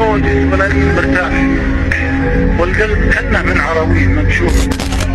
وجسم الأنين مرتاح والقلب كأنه من عراويل مكشوفة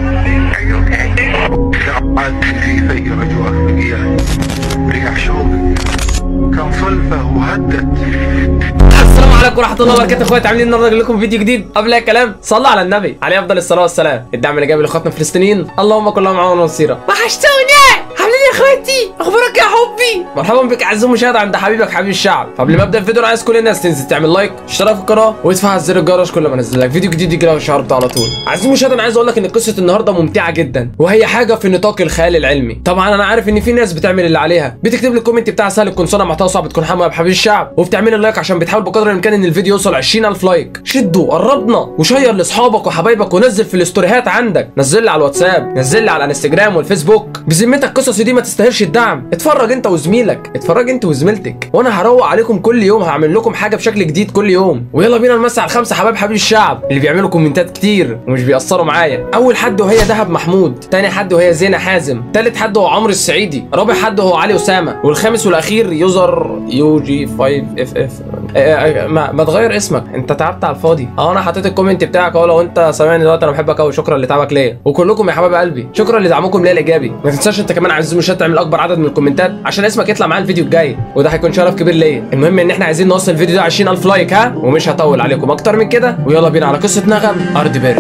ساعات في سير أجواء ثقيلة رياح شوق كان صلفة وهدت السلام عليكم ورحمه الله وبركاته اخواتي عاملين النهارده لكم فيديو جديد قبل اي كلام صلوا على النبي عليه افضل الصلاه والسلام الدعم اللي جاي لاخواتنا الفلسطينيين اللهم كل عام وانتم نصيرا وحشتوني عاملين ايه يا اخواتي اخبارك يا حبي مرحبا بك اعزائي المشاهد عند حبيبك حبيب الشعب قبل ما ابدا الفيديو انا عايز كل الناس تنزل تعمل لايك اشتراك في القناه وتفعل زر الجرس كل ما انزل لك فيديو جديد يجي لك الشهر بتاعه على طول عايزين المشاهد انا عايز اقول لك ان قصه النهارده ممتعه جدا وهي حاجه في نطاق الخيال العلمي طبعا انا عارف ان في ناس بتعمل اللي عليها بتكتب لي الكومنت بتاع سهل تكون صنع محتوى صعب تكون حمى بحبيب الشعب وبتعمل اللايك عشان بتحاول بقدر الامكان ان الفيديو يوصل 20000 لايك شدوا قربنا وشير لاصحابك وحبايبك ونزل في الاستوريهات عندك نزل لي على الواتساب نزل لي على الانستجرام والفيسبوك بذمتك قصصي دي ما تستاهلش الدعم اتفرج انت وزميلك اتفرج انت وزميلتك وانا هروق عليكم كل يوم هعمل لكم حاجه بشكل جديد كل يوم ويلا بينا نمسي على الخمسه حبايب حبيب الشعب اللي بيعملوا كومنتات كتير ومش بيأثروا معايا اول حد وهي دهب محمود تاني حد وهي زينه حازم تالت حد هو عمرو السعيدي رابع حد هو علي اسامه والخامس والاخير يوزر يو جي 5 اف اف ما, ما تغير اسمك انت تعبت على الفاضي اه انا حطيت الكومنت بتاعك اهو لو انت سامعني دلوقتي انا بحبك قوي شكرا لتعبك ليا وكلكم يا حبايب قلبي شكرا لدعمكم ليا الايجابي ما تنساش انت كمان عايز مش تعمل اكبر عدد من الكومنتات عشان اسمك يطلع معايا الفيديو الجاي وده هيكون شرف كبير ليا المهم ان احنا عايزين نوصل الفيديو ده 20000 لايك ها ومش هطول عليكم اكتر من كده ويلا بينا على قصه نغم ارض بارد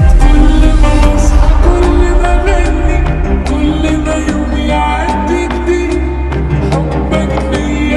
كل ما مني كل ما يوم يعدي جديد حبك ليا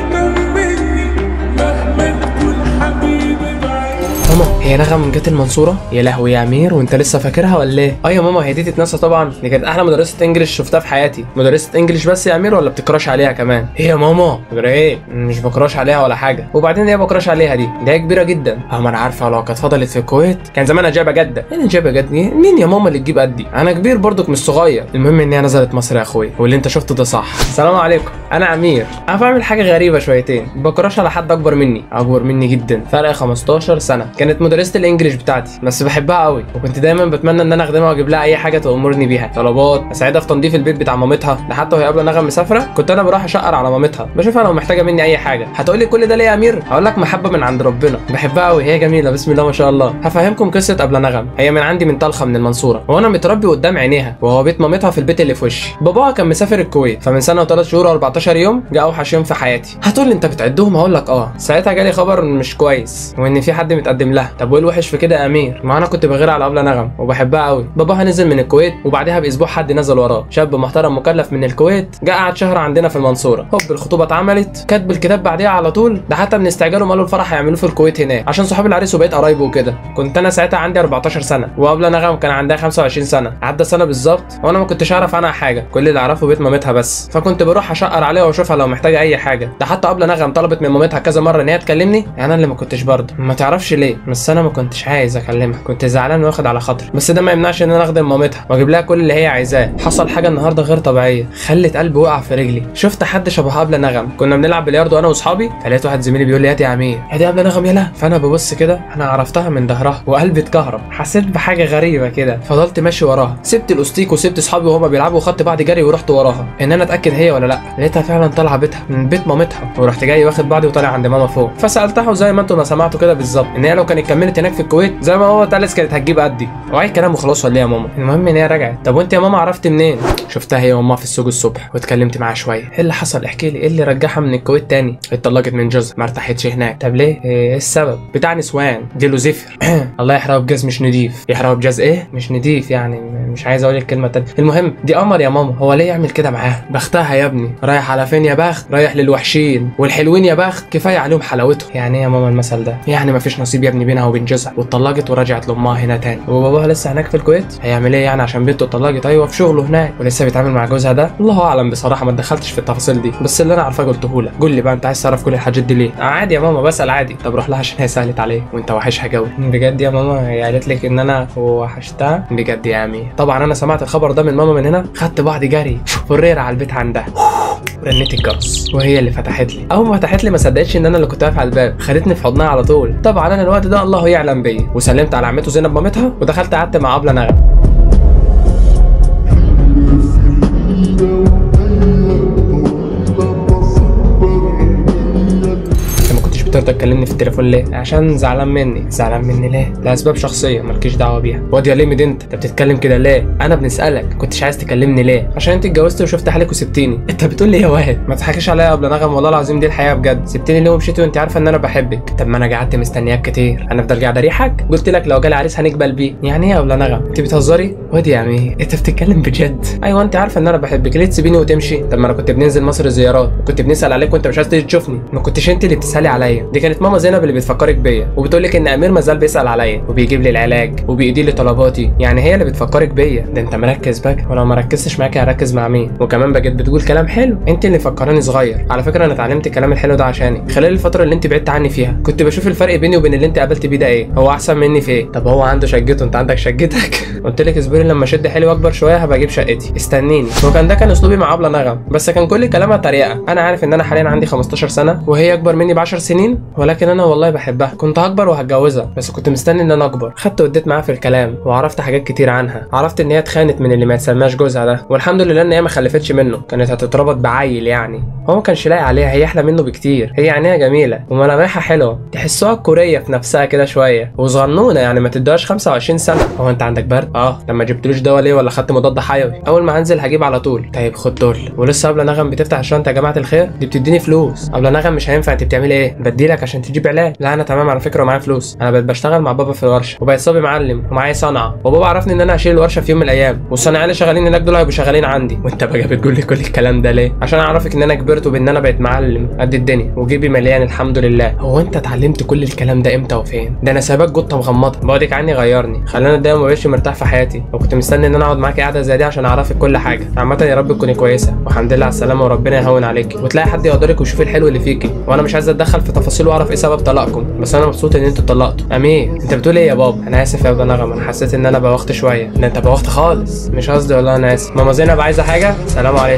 بيطمني مهما تكون حبيبي بعيد ماما هي نغم جت المنصوره يا لهوي يا امير وانت لسه فاكرها ولا ايه اه يا ماما هي دي تتنسى طبعا دي كانت احلى مدرسه انجليش شفتها في حياتي مدرسه انجليش بس يا امير ولا بتكراش عليها كمان ايه يا ماما غير ايه مش بكراش عليها ولا حاجه وبعدين ايه بكراش عليها دي دي هي كبيره جدا اه ما انا عارفه لو كانت فضلت في الكويت كان زمانها جايبه جده ايه جايبه جده مين يا ماما اللي تجيب قدي انا كبير برضك مش صغير المهم ان هي نزلت مصر يا اخويا واللي انت شفته ده صح السلام عليكم انا امير انا بعمل حاجه غريبه شويتين بكراش على حد اكبر مني اكبر مني جدا فرق 15 سنه كانت مدرسه الانجليش بتاعتي بس بحبها قوي وكنت دايما بتمنى ان انا اخدمها واجيب لها اي حاجه تامرني بيها طلبات اساعدها في تنظيف البيت بتاع مامتها ده حتى وهي قبل نغم مسافره كنت انا بروح اشقر على مامتها بشوفها لو محتاجه مني اي حاجه هتقول لي كل ده ليه يا امير هقول لك محبه من عند ربنا بحبها قوي هي جميله بسم الله ما شاء الله هفهمكم قصه قبل نغم هي من عندي من طلخه من المنصوره وانا متربي قدام عينيها وهو بيت مامتها في البيت اللي في وشي باباها كان مسافر الكويت فمن سنه وثلاث شهور و14 يوم جه اوحش يوم في حياتي هتقول لي انت بتعدهم هقول لك اه ساعتها جالي خبر مش كويس وان في حد متقدم لها طب وايه الوحش في كده يا امير ما انا كنت بغير على قبل نغم وبحبها قوي باباها نزل من الكويت وبعدها باسبوع حد نزل وراه شاب محترم مكلف من الكويت جه قعد شهر عندنا في المنصوره هوب الخطوبه اتعملت كاتب الكتاب بعديها على طول ده حتى من استعجالهم قالوا الفرح هيعملوه في الكويت هناك عشان صحاب العريس وبقيت قرايبه وكده كنت انا ساعتها عندي 14 سنه وقبل نغم كان عندها 25 سنه عدى سنه بالظبط وانا ما كنتش اعرف عنها حاجه كل اللي اعرفه بيت مامتها بس فكنت بروح اشقر عليها واشوفها لو محتاجه اي حاجه ده حتى قبل نغم طلبت من مامتها كذا مره ان هي تكلمني انا اللي ما كنتش برضه ما تعرفش ليه بس انا ما كنتش عايز اكلمها كنت زعلان واخد على خاطري بس ده ما يمنعش ان انا اخدم مامتها واجيب لها كل اللي هي عايزاه حصل حاجه النهارده غير طبيعيه خلت قلبي وقع في رجلي شفت حد شبه قبل نغم كنا بنلعب بلياردو انا واصحابي فلقيت واحد زميلي بيقول لي هات يا امير هي دي قبل نغم يلا فانا ببص كده انا عرفتها من ظهرها وقلبي اتكهرب حسيت بحاجه غريبه كده فضلت ماشي وراها سبت الاستيك وسبت اصحابي وهما بيلعبوا وخدت بعض جري ورحت وراها ان انا اتاكد هي ولا لا لقيتها فعلا طالعه بيتها من بيت مامتها ورحت جاي واخد بعضي وطالع عند ماما فوق فسالتها وزي ما انتم ما سمعتوا كده بالظبط ان هي لو كانت كملت هناك في الكويت زي ما هو تالس كانت هتجيب قدي واي كلام وخلاص ولا إيه يا ماما المهم ان هي رجعت طب وانت يا ماما عرفت منين شفتها هي وامها في السوق الصبح واتكلمت معاها شويه ايه اللي حصل احكي لي ايه اللي رجعها من الكويت تاني اتطلقت من جوزها ما ارتاحتش هناك طب ليه ايه السبب بتاع نسوان دي له زفر الله يحرقه بجاز مش نضيف يحرقه بجاز ايه مش نضيف يعني مش عايز اقول الكلمه التانية المهم دي قمر يا ماما هو ليه يعمل كده معاها بختها يا ابني رايح على فين يا بخت رايح للوحشين والحلوين يا بخت كفايه عليهم حلاوتهم يعني ايه يا ماما المثل ده يعني مفيش نصيب يا ابني بينها وبين جوزها واتطلقت ورجعت لامها هنا تاني وباباها لسه هناك في الكويت هيعمل ايه يعني عشان بنته اتطلقت ايوه في شغله هناك ولسه بيتعامل مع جوزها ده الله اعلم بصراحه ما دخلتش في التفاصيل دي بس اللي انا عارفاه قلته لك قول لي بقى انت عايز تعرف كل الحاجات دي ليه عادي يا ماما بسال عادي طب روح لها عشان هي سالت عليه وانت وحشها قوي بجد يا ماما هي قالت لك ان انا وحشتها بجد يا امي طبعا انا سمعت الخبر ده من ماما من هنا خدت بعض جري فرير على البيت عندها رنيت الجرس وهي اللي فتحت لي اول ما فتحت لي ما صدقتش ان انا اللي كنت واقف على الباب خدتني في حضنها على طول طبعا انا الوقت ده الله يعلم بيا وسلمت على عمته زينب مامتها ودخلت قعدت مع ابله نغم انت ما كنتش بترضى تكلمني في التليفون ليه عشان زعلان مني زعلان مني ليه لاسباب شخصيه مالكيش دعوه بيها واد يا ليمد انت انت بتتكلم كده ليه انا بنسالك كنتش عايز تكلمني ليه عشان انت اتجوزت وشفت حالك وسبتيني انت بتقول لي يا واد ما تضحكيش عليا قبل نغم والله العظيم دي الحقيقه بجد سبتني ليه ومشيتي وانت عارفه ان انا بحبك طب ما انا قعدت مستنياك كتير انا افضل قاعد اريحك قلت لك لو جالي عريس هنقبل بيه يعني ايه يا قبل نغم انت بتهزري واد يا عمي انت بتتكلم بجد ايوه انت عارفه ان انا بحبك ليه تسيبيني وتمشي طب ما انا كنت بننزل مصر زيارات وكنت بنسال عليك وانت مش عايز تيجي تشوفني ما كنتش انت اللي بتسالي عليا دي كانت ماما زينب اللي بتفكرك بيا وبتقول لك ان امير ما زال بيسال عليا وبيجيب لي العلاج وبيدي لي طلباتي يعني هي اللي بتفكرك بيا ده انت مركز بقى ولو ما ركزتش معاكي هركز مع مين وكمان بقيت بتقول كلام حلو انت اللي فكراني صغير على فكره انا اتعلمت الكلام الحلو ده عشاني خلال الفتره اللي انت بعدت عني فيها كنت بشوف الفرق بيني وبين اللي انت قابلت بيه ده ايه هو احسن مني في ايه طب هو عنده شقته انت عندك شقتك قلت لك اصبري لما اشد حيلي واكبر شويه هبقى اجيب شقتي استنيني وكان ده كان اسلوبي مع ابله نغم بس كان كل كلامها تريقه انا عارف ان انا حاليا عندي 15 سنه وهي اكبر مني ب 10 سنين ولكن انا والله بحبها كنت هكبر وهتجوزها بس كنت مستني ان انا اكبر خدت وديت معاها في الكلام وعرفت حاجات كتير عنها عرفت ان هي اتخانت من اللي ما يتسماش جوزها ده والحمد لله ان هي ما خلفتش منه كانت هتتربط بعيل يعني هو ما كانش لاقي عليها هي احلى منه بكتير هي عينيها جميله وملامحها حلوه تحسوها كوريه في نفسها كده شويه وصغنونه يعني ما تدوهاش 25 سنه هو انت عندك برد اه لما جبتلوش دواء ليه ولا خدت مضاد حيوي اول ما هنزل هجيب على طول طيب خد دول ولسه قبل نغم بتفتح الشنطه يا جماعه الخير دي بتديني فلوس قبل نغم مش هينفع انت بتعملي ايه بديلك عشان تجيب علاج لا انا تمام على فكره ومعايا فلوس انا بقيت بشتغل مع بابا في الورشه وبقيت صبي معلم ومعايا صنعه وبابا عرفني ان انا هشيل الورشه في يوم من الايام والصناعيه اللي شغالين هناك دول هيبقوا شغالين عندي وانت بقى بتقول لي كل الكلام ده ليه عشان اعرفك ان انا كبرت وبان انا بقيت معلم قد الدنيا وجيبي مليان الحمد لله هو انت اتعلمت كل الكلام ده امتى وفين ده انا سايبك جطه مغمضه بعدك عني غيرني خلاني دايما ما بقتش مرتاح في حياتي وكنت مستني ان انا اقعد معاكي قاعده زي دي عشان اعرفك كل حاجه عامه يا رب تكوني كويسه والحمد لله على السلامه وربنا يهون عليكي وتلاقي حد يقدرك ويشوف الحلو اللي فيكي وانا مش عايز اتدخل في تفاصيل واعرف ايه سبب طلاقكم بس انا مبسوط ان انتوا اتطلقتوا امير انت بتقول ايه يا بابا انا اسف يا ابو نغم انا حسيت ان انا بوخت شويه ده انت بوخت خالص مش قصدي والله انا اسف ماما زينب عايزه حاجه سلام عليكم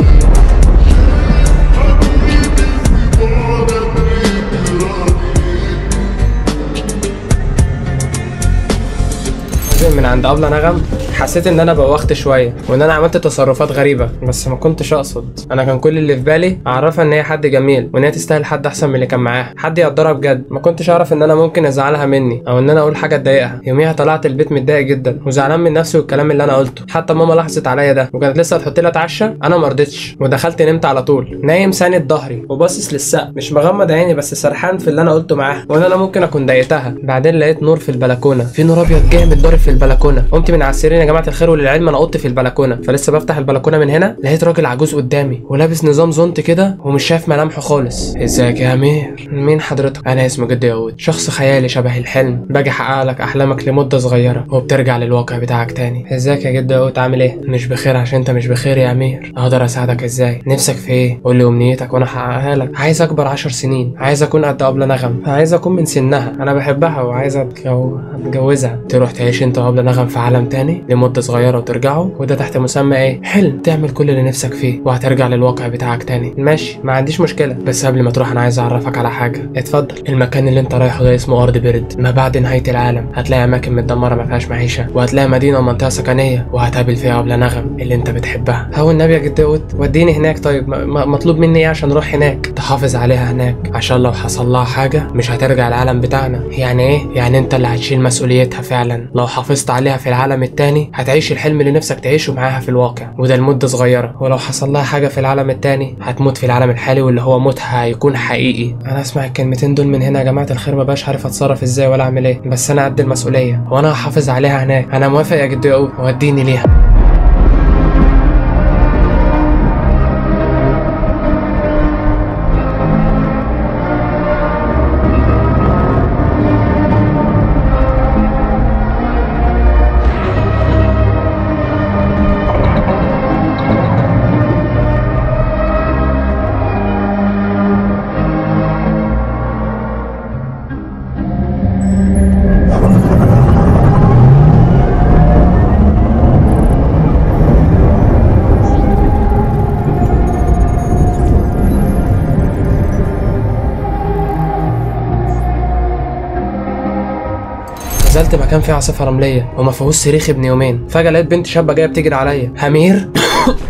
نازل من عند ابله نغم حسيت ان انا بوخت شويه وان انا عملت تصرفات غريبه بس ما كنتش اقصد انا كان كل اللي في بالي اعرفها ان هي حد جميل وان هي تستاهل حد احسن من اللي كان معاها حد يقدرها بجد ما كنتش اعرف ان انا ممكن ازعلها مني او ان انا اقول حاجه تضايقها يوميها طلعت البيت متضايق جدا وزعلان من نفسي والكلام اللي انا قلته حتى ماما لاحظت عليا ده وكانت لسه هتحط لي اتعشى انا ما رضيتش ودخلت نمت على طول نايم ساند ظهري وباصص للسقف مش مغمض عيني بس سرحان في اللي انا قلته معاها وان انا ممكن اكون ضايقتها بعدين لقيت نور في البلكونه في نور ابيض جامد ضارب في البلكونه قمت من على السرير يا جماعه الخير وللعلم انا قط في البلكونه فلسه بفتح البلكونه من هنا لقيت راجل عجوز قدامي ولابس نظام زونت كده ومش شايف ملامحه خالص ازيك يا امير مين حضرتك انا اسمي جد ياقوت شخص خيالي شبه الحلم باجي احقق لك احلامك لمده صغيره وبترجع للواقع بتاعك تاني ازيك يا جد ياقوت عامل ايه مش بخير عشان انت مش بخير يا امير اقدر اساعدك ازاي نفسك في ايه قول لي امنيتك وانا احققها لك عايز اكبر عشر سنين عايز اكون قد ابله نغم عايز اكون من سنها انا بحبها وعايز أتجو... اتجوزها تروح تعيش انت وابله نغم في عالم تاني لمده صغيره وترجعوا وده تحت مسمى ايه حلم تعمل كل اللي نفسك فيه وهترجع للواقع بتاعك تاني ماشي ما عنديش مشكله بس قبل ما تروح انا عايز اعرفك على حاجه اتفضل المكان اللي انت رايحه ده اسمه ارض برد ما بعد نهايه العالم هتلاقي اماكن متدمره ما فيهاش معيشه وهتلاقي مدينه ومنطقه سكنيه وهتقابل فيها ابله نغم اللي انت بتحبها هو النبي يا جد قوت وديني هناك طيب م- م- مطلوب مني ايه عشان اروح هناك تحافظ عليها هناك عشان لو حصل لها حاجه مش هترجع العالم بتاعنا يعني ايه يعني انت اللي هتشيل مسؤوليتها فعلا لو حافظت عليها في العالم التاني هتعيش الحلم اللي نفسك تعيشه معاها في الواقع وده لمده صغيره ولو حصل لها حاجه في العالم التاني هتموت في العالم الحالي واللي هو موتها هيكون حقيقي انا اسمع الكلمتين دول من هنا يا جماعه الخير ما بقاش عارف اتصرف ازاي ولا اعمل ايه بس انا قد المسؤوليه وانا هحافظ عليها هناك انا موافق يا جدو قوي وديني ليها نزلت مكان فيه عاصفه رمليه وما فيهوش صريخ ابن يومين فجاه لقيت بنت شابه جايه بتجري عليا امير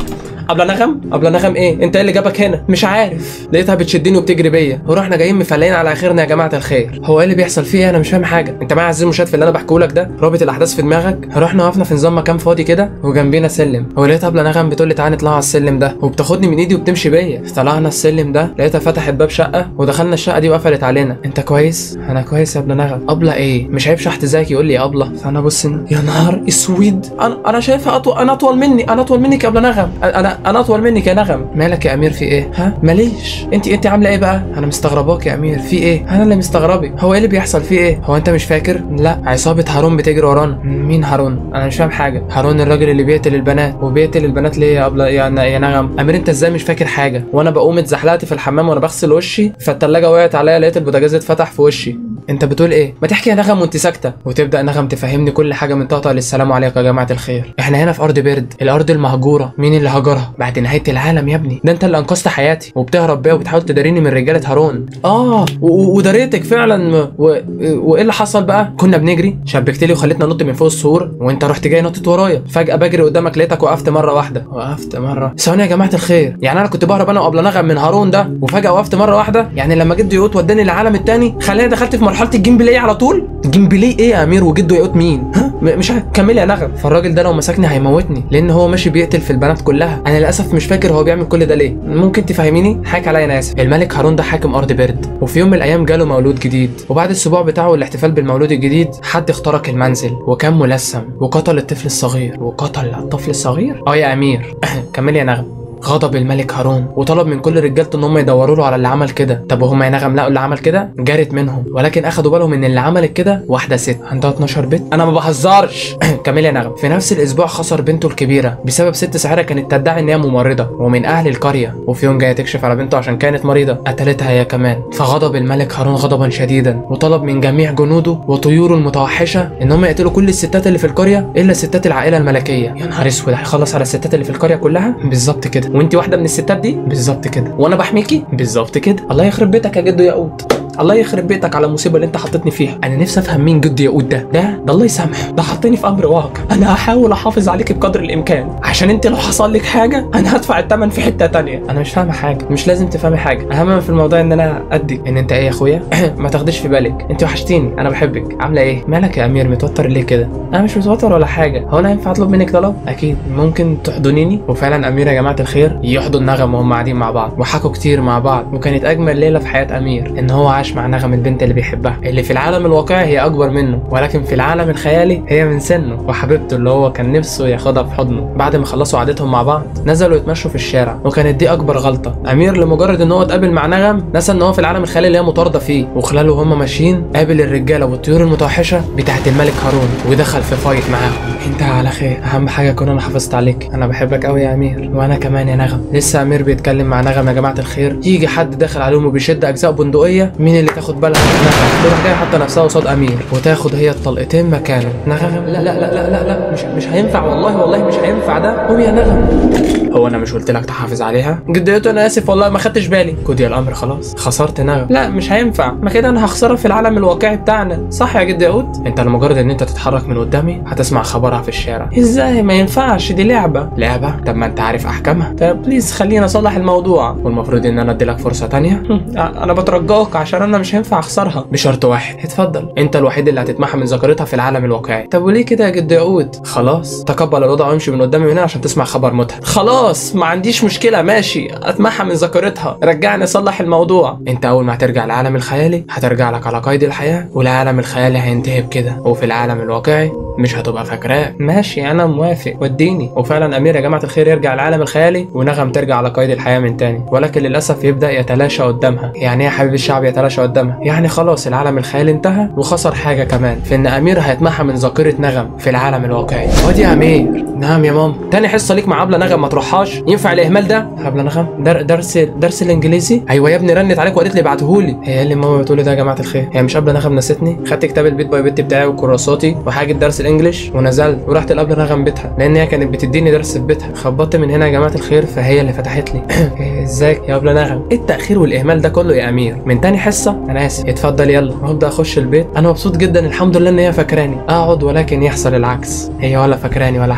ابله نغم ابله نغم ايه انت ايه اللي جابك هنا مش عارف لقيتها بتشدني وبتجري بيا ورحنا جايين مفلقين على اخرنا يا جماعه الخير هو ايه اللي بيحصل فيه إيه؟ انا مش فاهم حاجه انت معايا عزيزي المشاهد في اللي انا بحكيه لك ده رابط الاحداث في دماغك رحنا وقفنا في نظام مكان فاضي كده وجنبينا سلم ولقيت ابله نغم بتقول لي تعالى نطلع على السلم ده وبتاخدني من ايدي وبتمشي بيا طلعنا السلم ده لقيتها فتحت باب شقه ودخلنا الشقه دي وقفلت علينا انت كويس انا كويس يا ابله نغم ابله ايه مش عيب شحت زيك يقول لي يا ابله فانا بص يا نهار اسود انا انا شايفها اطول انا اطول مني انا اطول منك يا ابله نغم انا انا اطول منك يا نغم مالك يا امير في ايه ها ماليش انت انت عامله ايه بقى انا مستغرباك يا امير في ايه انا اللي مستغربك هو ايه اللي بيحصل في ايه هو انت مش فاكر لا عصابه هارون بتجري ورانا مين هارون انا مش فاهم حاجه هارون الراجل اللي بيقتل البنات وبيقتل البنات ليه يا ابله يا, يا نغم امير انت ازاي مش فاكر حاجه وانا بقوم اتزحلقت في الحمام وانا بغسل وشي فالتلاجه وقعت عليا لقيت البوتاجاز اتفتح في وشي انت بتقول ايه ما تحكي يا نغم وانت ساكته وتبدا نغم تفهمني كل حاجه من طقطقه للسلام عليكم يا جماعه الخير احنا هنا في ارض برد الارض المهجوره مين اللي هجرها بعد نهايه العالم يا ابني ده انت اللي انقذت حياتي وبتهرب بيا وبتحاول تداريني من رجاله هارون اه و- و- وداريتك فعلا و... و... وايه اللي حصل بقى كنا بنجري شبكت لي وخليتنا ننط من فوق السور وانت رحت جاي نطت ورايا فجاه بجري قدامك لقيتك وقفت مره واحده وقفت مره ثواني يا جماعه الخير يعني انا كنت بهرب انا وقبل نغم من هارون ده وفجاه وقفت مره واحده يعني لما جد يقوت وداني العالم التاني خلاني دخلت في مرحله الجيم بلاي على طول جيم بلاي ايه يا امير وجده يقوت مين ها م- مش عارف كملي يا نغم فالراجل ده لو مسكني هيموتني لان هو ماشي بيقتل في البنات كلها انا للاسف مش فاكر هو بيعمل كل ده ليه ممكن تفهميني حاجه عليا انا اسف الملك هارون ده حاكم ارض برد وفي يوم من الايام جاله مولود جديد وبعد الاسبوع بتاعه والاحتفال بالمولود الجديد حد اخترق المنزل وكان ملثم وقتل الطفل الصغير وقتل الطفل الصغير اه يا امير كملي يا نغم غضب الملك هارون وطلب من كل رجالته ان هم يدوروا له على اللي عمل كده طب وهم يا نغم لقوا اللي عمل كده جرت منهم ولكن اخدوا بالهم ان اللي عملت كده واحده ست عندها 12 بنت انا ما بهزرش كمل يا نغم في نفس الاسبوع خسر بنته الكبيره بسبب ست ساحره كانت تدعي ان هي ممرضه ومن اهل القريه وفي يوم جايه تكشف على بنته عشان كانت مريضه قتلتها هي كمان فغضب الملك هارون غضبا شديدا وطلب من جميع جنوده وطيوره المتوحشه ان هم يقتلوا كل الستات اللي في القريه الا ستات العائله الملكيه يا نهار اسود هيخلص على الستات اللي في القريه كلها بالظبط كده وانت واحده من الستات دي بالظبط كده وانا بحميكي بالظبط كده الله يخرب بيتك يا جدو ياقوت الله يخرب بيتك على المصيبه اللي انت حطيتني فيها انا نفسي افهم مين جد ياقوت ده ده ده الله يسامحه ده حطني في امر واقع انا هحاول احافظ عليك بقدر الامكان عشان انت لو حصل لك حاجه انا هدفع الثمن في حته تانية انا مش فاهمه حاجه مش لازم تفهمي حاجه اهم ما في الموضوع ان انا ادي ان انت ايه يا اخويا ما تاخديش في بالك انت وحشتيني انا بحبك عامله ايه مالك يا امير متوتر ليه كده انا مش متوتر ولا حاجه هو انا ينفع اطلب منك طلب اكيد ممكن تحضنيني وفعلا امير يا جماعه الخير يحضن نغم وهم قاعدين مع بعض وحكوا كتير مع بعض وكانت اجمل ليله في حياه امير ان هو عاش مع نغم البنت اللي بيحبها اللي في العالم الواقعي هي اكبر منه ولكن في العالم الخيالي هي من سنه وحبيبته اللي هو كان نفسه ياخدها في حضنه بعد ما خلصوا قعدتهم مع بعض نزلوا يتمشوا في الشارع وكانت دي اكبر غلطه امير لمجرد ان هو اتقابل مع نغم نسى ان هو في العالم الخيالي اللي هي مطارده فيه وخلاله وهم ماشيين قابل الرجاله والطيور المتوحشه بتاعت الملك هارون ودخل في فايت معاهم انت على خير اهم حاجه اكون انا حافظت عليك انا بحبك قوي يا امير وانا كمان يا نغم لسه امير بيتكلم مع نغم يا جماعه الخير يجي حد داخل عليهم وبيشد اجزاء بندقيه مين اللي تاخد بالها من نغم تروح جايه حاطه نفسها قصاد امير وتاخد هي الطلقتين مكانه نغم لا لا لا لا لا, لا. مش مش هينفع والله والله مش هينفع ده قوم يا نغم هو انا مش قلت لك تحافظ عليها جديته انا اسف والله ما خدتش بالي قضي الامر خلاص خسرت نغم لا مش هينفع ما كده انا هخسرها في العالم الواقعي بتاعنا صح يا جد ياقوت انت لمجرد ان انت تتحرك من قدامي هتسمع خبرها في الشارع ازاي ما ينفعش دي لعبه لعبه طب ما انت عارف احكامها طب بليز خلينا اصلح الموضوع والمفروض ان انا ادي لك فرصه تانية هم، انا بترجاك عشان انا مش هينفع اخسرها بشرط واحد اتفضل انت الوحيد اللي هتتمحى من ذاكرتها في العالم الواقعي طب وليه كده يا جد ياقوت خلاص تقبل الوضع وامشي من قدامي من هنا عشان تسمع خبر موتها خلاص ما عنديش مشكله ماشي اتمحى من ذاكرتها رجعني اصلح الموضوع انت اول ما هترجع العالم الخيالي هترجع لك على قيد الحياه والعالم الخيالي هينتهي بكده وفي العالم الواقعي مش هتبقى فاكراه ماشي انا موافق وديني وفعلا امير يا جماعه الخير يرجع العالم الخيالي ونغم ترجع على قيد الحياه من تاني ولكن للاسف يبدا يتلاشى قدامها يعني ايه يا حبيب الشعب يتلاشى قدامها يعني خلاص العالم الخيالي انتهى وخسر حاجه كمان في ان امير هيتمحى من ذاكره نغم في العالم الواقعي وادي يا امير نعم يا ماما تاني حصه ليك مع عبله نغم ما تروحهاش ينفع الاهمال ده عبله نغم در درس درس الانجليزي ايوه يا ابني رنت عليك وقالت لي ابعتهولي هي اللي ماما بتقول لي ده يا جماعه الخير هي مش قبل نغم نستني خدت كتاب البيت باي بيت بتاعي وكراساتي وحاجه درس الانجليش ونزلت ورحت لقبل نغم بيتها لان هي كانت بتديني درس في بيتها خبطت من هنا يا جماعه الخير فهي اللي فتحت لي إيه، ازيك يا قبل نغم ايه التاخير والاهمال ده كله يا امير من تاني حصه انا اسف اتفضل يلا وابدا اخش البيت انا مبسوط جدا الحمد لله ان هي فاكراني اقعد ولكن يحصل العكس هي ولا فاكراني ولا حاجه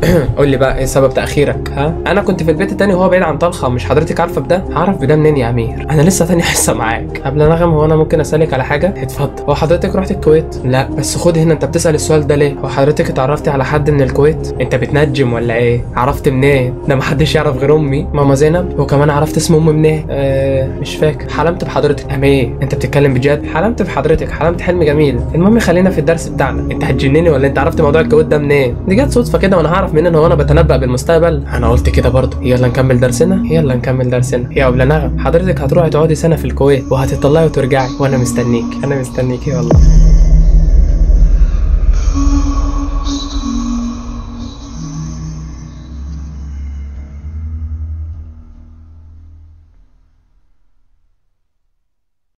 قول لي بقى ايه سبب تاخيرك ها انا كنت في البيت التاني وهو بعيد عن طلخه مش حضرتك عارفه بده هعرف بده منين يا امير انا لسه تاني حصه معاك قبل نغم هو انا ممكن اسالك على حاجه اتفضل هو حضرتك رحت الكويت لا بس خد هنا انت بتسال السؤال ده ليه هو حضرتك اتعرفتي على حد من الكويت انت بتنجم ولا ايه عرفت منين ده محدش يعرف غير امي ماما زينب وكمان عرفت اسم امي منين آه مش فاكر حلمت بحضرتك امي انت بتتكلم بجد حلمت بحضرتك حلمت حلم جميل المهم خلينا في الدرس بتاعنا انت هتجنني ولا انت عرفت موضوع الكويت ده منين دي جت صدفه كده وانا هعرف منين هو انا بتنبأ بالمستقبل انا قلت كده برضه يلا نكمل درسنا يلا نكمل درسنا يا ابله نغم حضرتك هتروحي تقعدي سنه في الكويت وهتطلعي وترجعي وانا مستنيك انا مستنيك والله